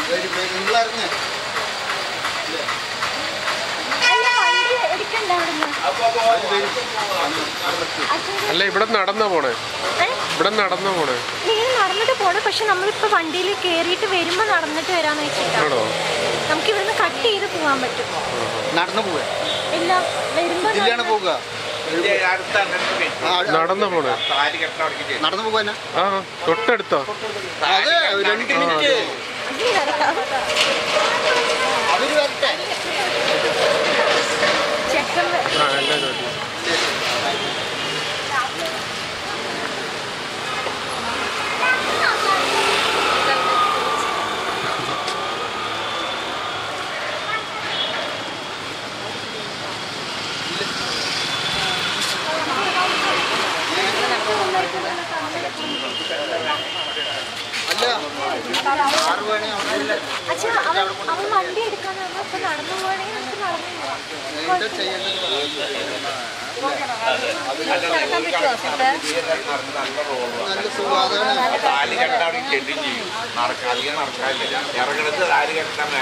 നിങ്ങളറിഞ്ഞ അല്ല വണ്ടി എടുക്കണ്ട അവിടുന്ന് അച്ഛൻ അല്ല ഇവിടെ നടന്നാ പോണേ ഏ? ഇവിടെ നടന്നാ പോണേ ഇങ്ങനെ നടന്നിട്ട് പോണം പക്ഷെ നമ്മളിപ്പോ വണ്ടിയിൽ കയറിയിട്ട് വരുമ്പോ നടന്നിട്ട് വരാന്ന് വെച്ചിട്ടാ ആണോ നമുക്ക് ഇവിടുന്ന് കട്ട് ചെയ്ത് പോകാൻ പറ്റും നടന്നു പോവുക ഇല്ല വരുമ്പോ ഇതിലാണ് നടന്ന് പോവുക ആ, നടന്നാ പോണേ നടന്നു പോകാൻ ആ തൊട്ടടുത്തോ അതെ രണ്ട് മിനിറ്റ് ഇനി നടക്കാം. അവര് വരട്ടെ ചെക്കൻ വ- ആ എല്ലാവരും മതി. അല്ല ആറ് മണി അവിടെ അച്ഛാ അവൻ അവൻ വണ്ടി എടുക്കാൻ അപ്പൊ നടന്നു പോവാണെങ്കിൽ നമുക്ക് നടന്നു പോവാം എന്താ ചെയ്യേണ്ടത് നല്ല സുഖാതാണ് താലി കെട്ടാൻ അവിടെ കെട്ടും ചെയ്യും നടക്ക അധികം നടക്കാനില്ല ഇറങ്ങണത് താലി കെട്ടാൻ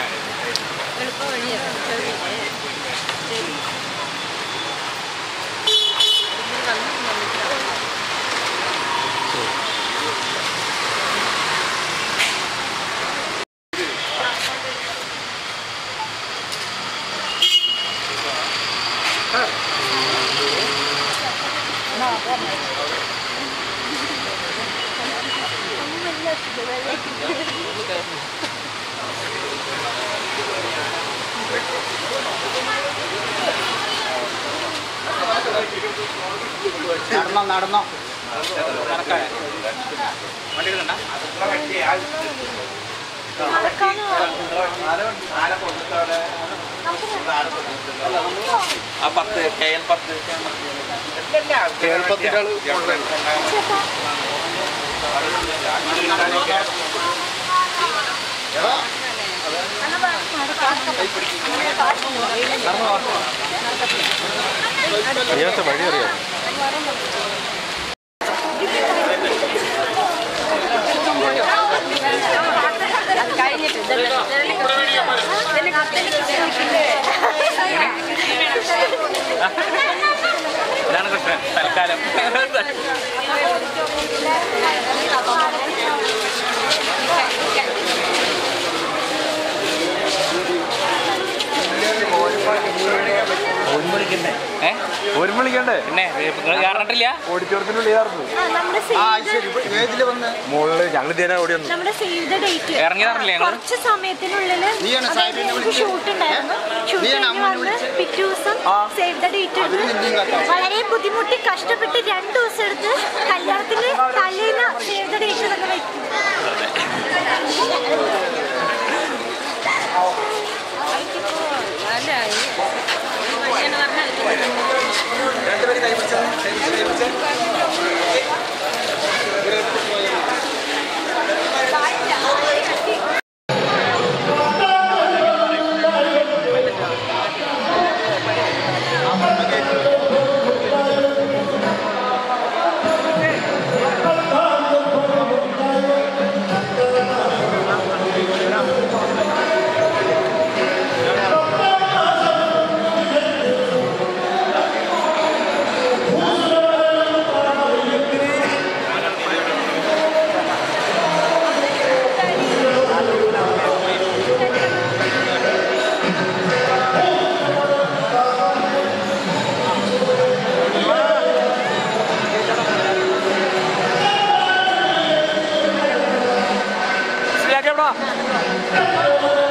നടന്നോ നടന്നോ നടക്കാന്ന് ആ പത്ത് കെ എൽ പത്ത് കേൾപ്പത്തിന്റെ ആള് ചേട്ടാ അറിയാത്ത വഴി അറിയാം ഇതാണ് കൃഷ്ണൻ തൽക്കാലം ഒരു വിളിക്കണ്ടേ പിന്നെ നിങ്ങൾ കാരണട്ടില്ല ഓഡിറ്റോറിയത്തിനുള്ളിൽ ചേർന്നു ആ, നമ്മുടെ ആ സേവ് ശരി ഇപ്പൊ ഏതില് വന്ന് മുകളില് ഞങ്ങൾ ഇതേനെ ഓടി വന്നു നമ്മുടെ സേവ് ദ ഡേറ്റ് ഇറങ്ങിയതാണല്ലേ ഞങ്ങള്? കുറച്ച് സമയത്തിനുള്ളിൽ നീയാണ് സായിപ്പിനെ വിളിച്ചത്? ഷൂട്ട് ഉണ്ടായിരുന്നു ഷൂട്ട് നീയാണ് കഴിഞ്ഞ് അമ്മനെ വന്ന് വിളിച്ചത്? പിറ്റേ ദിവസം സേവ് ദ ഡേറ്റ് അതിന് നിന്നെയും കാക്കാം. വളരെ ബുദ്ധിമുട്ടി കഷ്ടപ്പെട്ട് രണ്ട് ദിവസം എടുത്ത് കല്യാണത്തിന് തലേന്ന് സേവ് ദ ഡേറ്റ് തന്നെ വെക്കും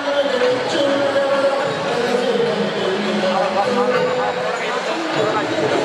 ആ